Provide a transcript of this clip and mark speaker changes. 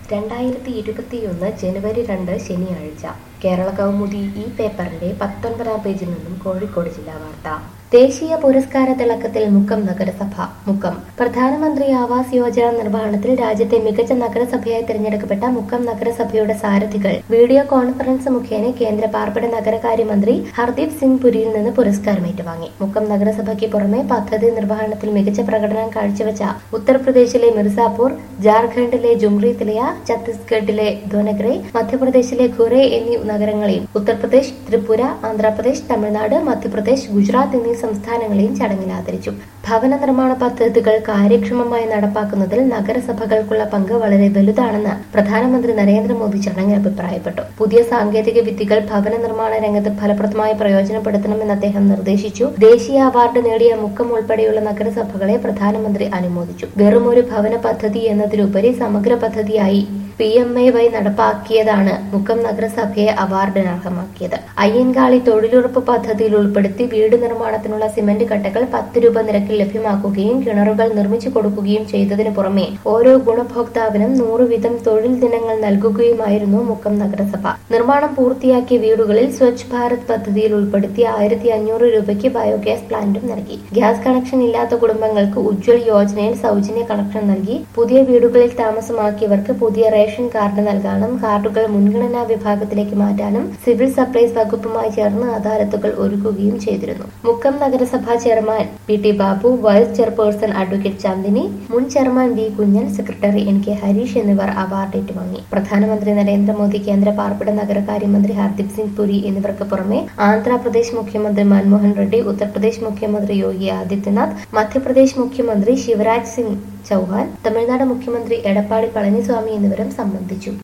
Speaker 1: രണ്ടായിരത്തി ഇരുപത്തിയൊന്ന് ജനുവരി രണ്ട് ശനിയാഴ്ച കേരള കൗമുദി ഈ പേപ്പറിന്റെ പത്തൊൻപതാം പേജിൽ നിന്നും കോഴിക്കോട് ജില്ലാ വാർത്ത ദേശീയ പുരസ്കാര തിളക്കത്തിൽ മുക്കം നഗരസഭ മുക്കം പ്രധാനമന്ത്രി ആവാസ് യോജന നിർവഹണത്തിൽ രാജ്യത്തെ മികച്ച നഗരസഭയായി തിരഞ്ഞെടുക്കപ്പെട്ട മുക്കം നഗരസഭയുടെ സാരഥികൾ വീഡിയോ കോൺഫറൻസ് മുഖേന കേന്ദ്ര പാർപ്പിട നഗരകാര്യമന്ത്രി ഹർദീപ് സിംഗ് പുരിയിൽ നിന്ന് പുരസ്കാരം ഏറ്റുവാങ്ങി മുക്കം നഗരസഭയ്ക്ക് പുറമെ പദ്ധതി നിർവഹണത്തിൽ മികച്ച പ്രകടനം കാഴ്ചവെച്ച ഉത്തർപ്രദേശിലെ മിർസാപൂർ ജാർഖണ്ഡിലെ ജുംറി തിലയ ഛത്തീസ്ഗഡിലെ ധോനഗ്രെ മധ്യപ്രദേശിലെ ഖുറെ എന്നീ നഗരങ്ങളെയും ഉത്തർപ്രദേശ് ത്രിപുര ആന്ധ്രാപ്രദേശ് തമിഴ്നാട് മധ്യപ്രദേശ് ഗുജറാത്ത് എന്നീ സംസ്ഥാനങ്ങളെയും ചടങ്ങിൽ ആദരിച്ചു ഭവന നിർമ്മാണ പദ്ധതികൾ കാര്യക്ഷമമായി നടപ്പാക്കുന്നതിൽ നഗരസഭകൾക്കുള്ള പങ്ക് വളരെ വലുതാണെന്ന് പ്രധാനമന്ത്രി നരേന്ദ്രമോദി ചടങ്ങിൽ അഭിപ്രായപ്പെട്ടു പുതിയ സാങ്കേതിക വിദ്യകൾ ഭവന നിർമ്മാണ രംഗത്ത് ഫലപ്രദമായി പ്രയോജനപ്പെടുത്തണമെന്ന് അദ്ദേഹം നിർദ്ദേശിച്ചു ദേശീയ അവാർഡ് നേടിയ മുക്കം ഉൾപ്പെടെയുള്ള നഗരസഭകളെ പ്രധാനമന്ത്രി അനുമോദിച്ചു വെറുമൊരു ഭവന പദ്ധതി എന്നതിലുപരി സമഗ്ര പദ്ധതിയായി പി എം എ വൈ നടപ്പാക്കിയതാണ് മുക്കം നഗരസഭയെ അവാർഡിന് അർഹമാക്കിയത് അയ്യങ്കാളി തൊഴിലുറപ്പ് പദ്ധതിയിൽ ഉൾപ്പെടുത്തി വീട് നിർമ്മാണത്തിനുള്ള സിമന്റ് കട്ടകൾ പത്ത് രൂപ നിരക്കിൽ ലഭ്യമാക്കുകയും കിണറുകൾ നിർമ്മിച്ചു കൊടുക്കുകയും ചെയ്തതിനു പുറമെ ഓരോ ഗുണഭോക്താവിനും നൂറ് വീതം തൊഴിൽ ദിനങ്ങൾ നൽകുകയുമായിരുന്നു മുക്കം നഗരസഭ നിർമ്മാണം പൂർത്തിയാക്കിയ വീടുകളിൽ സ്വച്ഛ് ഭാരത് പദ്ധതിയിൽ ഉൾപ്പെടുത്തി ആയിരത്തി അഞ്ഞൂറ് രൂപയ്ക്ക് ബയോഗ്യാസ് പ്ലാന്റും നൽകി ഗ്യാസ് കണക്ഷൻ ഇല്ലാത്ത കുടുംബങ്ങൾക്ക് ഉജ്ജ്വൽ യോജനയിൽ സൗജന്യ കണക്ഷൻ നൽകി പുതിയ വീടുകളിൽ താമസമാക്കിയവർക്ക് പുതിയ റേഷൻ കാർഡ് നൽകാനും കാർഡുകൾ മുൻഗണനാ വിഭാഗത്തിലേക്ക് മാറ്റാനും സിവിൽ സപ്ലൈസ് വകുപ്പുമായി ചേർന്ന് അദാലത്തുകൾ ഒരുക്കുകയും ചെയ്തിരുന്നു മുക്കം നഗരസഭാ chairman P T Babu vice chairperson advocate Chandini മുൻ chairman V Kunhan secretary N K Harish എന്നിവർ അവാർഡ് ഏറ്റുവാങ്ങി പ്രധാനമന്ത്രി നരേന്ദ്രമോദി കേന്ദ്ര പാർപ്പിട നഗരകാര്യമന്ത്രി ഹർദീപ് സിംഗ് പുരി എന്നിവർക്ക് പുറമെ ആന്ധ്രാപ്രദേശ് മുഖ്യമന്ത്രി മൻമോഹൻ റെഡ്ഡി ഉത്തർപ്രദേശ് മുഖ്യമന്ത്രി യോഗി ആദിത്യനാഥ് മധ്യപ്രദേശ് മുഖ്യമന്ത്രി ശിവരാജ് സിംഗ് ചൌഹാൻ തമിഴ്നാട് മുഖ്യമന്ത്രി എടപ്പാടി പളനിസ്വാമി എന്നിവരും സംബന്ധിച്ചു